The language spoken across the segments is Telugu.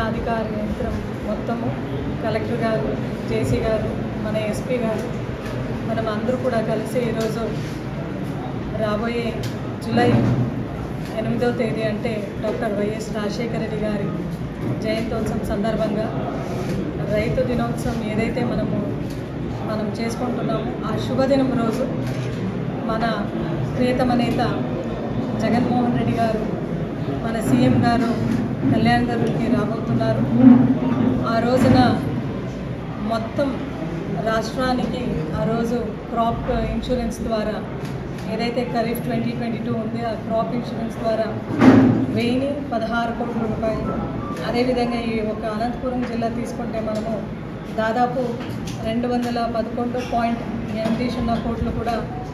అధికార యంత్రం మొత్తము కలెక్టర్ గారు జేసీ గారు మన ఎస్పీ గారు మనం అందరూ కూడా కలిసి ఈరోజు రాబోయే జూలై ఎనిమిదవ తేదీ అంటే డాక్టర్ వైఎస్ రాజశేఖర రెడ్డి గారి జయంతోత్సవం సందర్భంగా రైతు దినోత్సవం ఏదైతే మనము మనం చేసుకుంటున్నామో ఆ శుభదినం రోజు మన ప్రియతమ నేత జగన్మోహన్ రెడ్డి గారు మన సీఎం గారు కళ్యాణ్ గారికి రాబోతున్నారు ఆ రోజున మొత్తం రాష్ట్రానికి ఆ రోజు క్రాప్ ఇన్సూరెన్స్ ద్వారా ఏదైతే ఖరీఫ్ ట్వంటీ ట్వంటీ టూ ఉంది ఆ క్రాప్ ఇన్సూరెన్స్ ద్వారా వెయ్యి పదహారు కోట్ల రూపాయలు అదేవిధంగా ఈ ఒక అనంతపురం జిల్లా తీసుకుంటే మనము దాదాపు రెండు వందల పదకొండు పాయింట్ ఎనిమిది సున్నా కోట్లు కూడా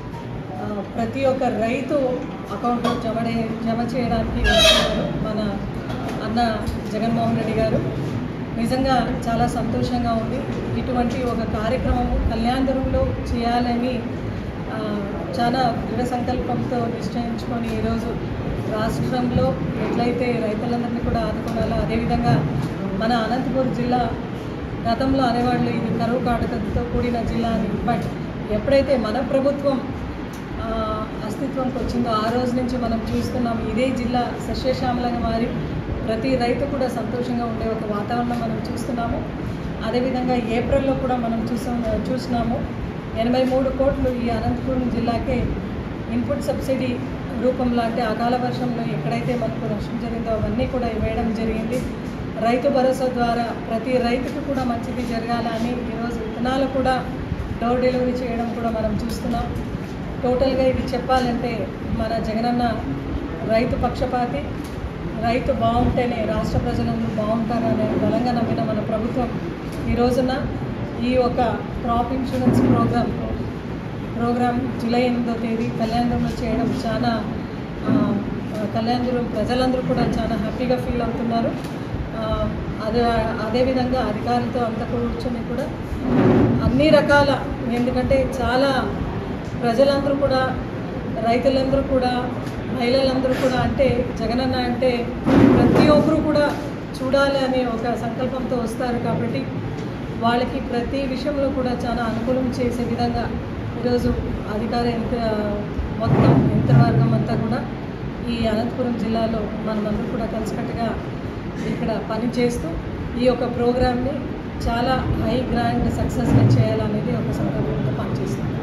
ఆ, ప్రతి ఒక్క రైతు అకౌంట్లో జమ చే- జమ చేయడానికి వస్తున్నారు మన అన్న జగన్మోహన్ రెడ్డి గారు నిజంగా చాలా సంతోషంగా ఉంది ఇటువంటి ఒక కార్యక్రమము కళ్యాణదురంలో చేయాలని ఆ, చాలా దృఢ సంకల్పంతో నిశ్చయించుకొని ఈరోజు రాష్ట్రంలో ఎట్లయితే రైతులందరినీ కూడా ఆదుకోవాలో అదేవిధంగా మన అనంతపురం జిల్లా గతంలో అనేవాళ్ళు ఇది కరువు కాటకతో కూడిన జిల్లా అని బట్ ఎప్పుడైతే మన ప్రభుత్వం ఆ, అస్తిత్వంకి వచ్చిందో ఆ రోజు నుంచి మనం చూస్తున్నాం ఇదే జిల్లా సస్యశ్యామలంగా మారి ప్రతి రైతు కూడా సంతోషంగా ఉండే ఒక వాతావరణం మనం చూస్తున్నాము అదేవిధంగా ఏప్రిల్లో కూడా మనం చూసాం చూసినాము ఎనభై మూడు కోట్లు ఈ అనంతపురం జిల్లాకే ఇన్పుట్ సబ్సిడీ రూపంలో అంటే అకాల వర్షంలో ఎక్కడైతే మనకు నష్టం జరిగిందో అవన్నీ కూడా ఇవ్వడం జరిగింది రైతు భరోసా ద్వారా ప్రతి రైతుకు కూడా మంచిది జరగాలని ఈరోజు విత్తనాలు కూడా డోర్ డెలివరీ చేయడం కూడా మనం చూస్తున్నాం టోటల్గా ఇది చెప్పాలంటే మన జగనన్న రైతు పక్షపాతి రైతు బాగుంటేనే రాష్ట్ర ప్రజలందరూ బాగుంటారనే బలంగా నమ్మిన మన ప్రభుత్వం ఈ రోజున ఈ ఒక crop insurance program program July ఎనిమిదో తేదీ కళ్యాణంలో చేయడం చాలా ఆ, ఆ, కళ్యాణదురం ప్రజలందరూ కూడా చాలా హ్యాపీగా ఫీల్ అవుతున్నారు ఆ, అదే అదేవిధంగా అధికారులతో అంతా కూర్చొని కూడా అన్ని రకాల ఎందుకంటే చాలా ప్రజలందరూ కూడా రైతులందరూ కూడా మహిళలందరూ కూడా అంటే జగనన్న అంటే ప్రతి ఒక్కరూ కూడా చూడాలి అనే ఒక సంకల్పంతో వస్తారు కాబట్టి వాళ్ళకి ప్రతి విషయంలో కూడా చాలా అనుకూలం చేసే విధంగా ఈరోజు అధికార యంత్ర మొత్తం యంత్రవర్గం అంతా కూడా ఈ అనంతపురం జిల్లాలో మనమందరూ కూడా కలిసికట్టుగా ఇక్కడ పనిచేస్తూ ఈ యొక్క ప్రోగ్రామ్ని చాలా హై గ్రాండ్ సక్సెస్గా చేయాలనేది ఒక సంకల్పంతో పనిచేస్తాం